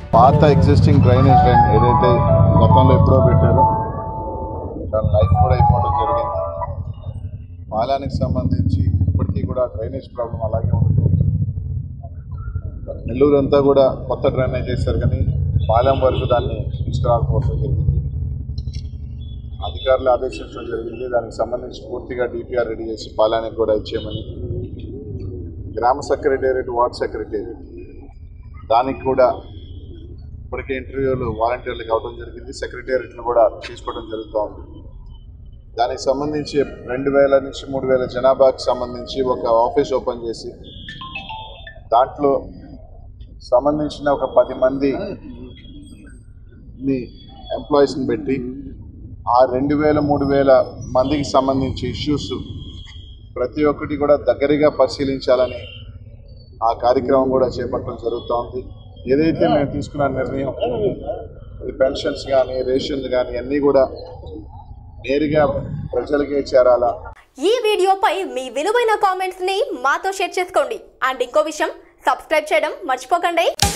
పాత existing drainage line ఏదైతే గతంలో ఎప్పుడో పెట్టారో దాని లైఫ్ కూడా అయిపోవడం జరిగింది పాలానికి సంబంధించి ఇప్పటికీ కూడా డ్రైనేజ్ ప్రాబ్లం అలాగే ఉంటుంది నెల్లూరు అంతా కూడా కొత్త డ్రైనేజ్ చేశారు కానీ పాలెం వరకు దాన్ని తీసుకురాకపోవడం జరిగింది అధికారులు ఆదేశించడం జరిగింది దానికి సంబంధించి పూర్తిగా డిపిఆర్ రెడీ చేసి పాలానికి కూడా ఇచ్చేయమని గ్రామ సెక్రటేరియట్ వార్డ్ సెక్రటేరియట్ దానికి కూడా ఇప్పటికే ఇంటర్వ్యూలు వాలంటీర్లు కావడం జరిగింది సెక్రటేరియట్ను కూడా తీసుకోవడం జరుగుతూ ఉంది దానికి సంబంధించి రెండు వేల నుంచి మూడు వేల జనాభాకి సంబంధించి ఒక ఆఫీస్ ఓపెన్ చేసి దాంట్లో సంబంధించిన ఒక పది మంది ఎంప్లాయీస్ని పెట్టి ఆ రెండు వేల మూడు వేల మందికి సంబంధించి ఇష్యూస్ ప్రతి ఒక్కటి కూడా దగ్గరగా పరిశీలించాలని ఆ కార్యక్రమం కూడా చేపట్టడం జరుగుతూ ఉంది ఏదైతే మేము తీసుకున్న నిర్ణయం ఇది పెన్షన్స్ కానీ రేషన్లు కానీ అన్నీ కూడా నేరుగా ప్రజలకే చేరాలా ఈ వీడియోపై మీ విలువైన కామెంట్స్ ని మాతో షేర్ చేసుకోండి అండ్ ఇంకో విషయం సబ్స్క్రైబ్ చేయడం మర్చిపోకండి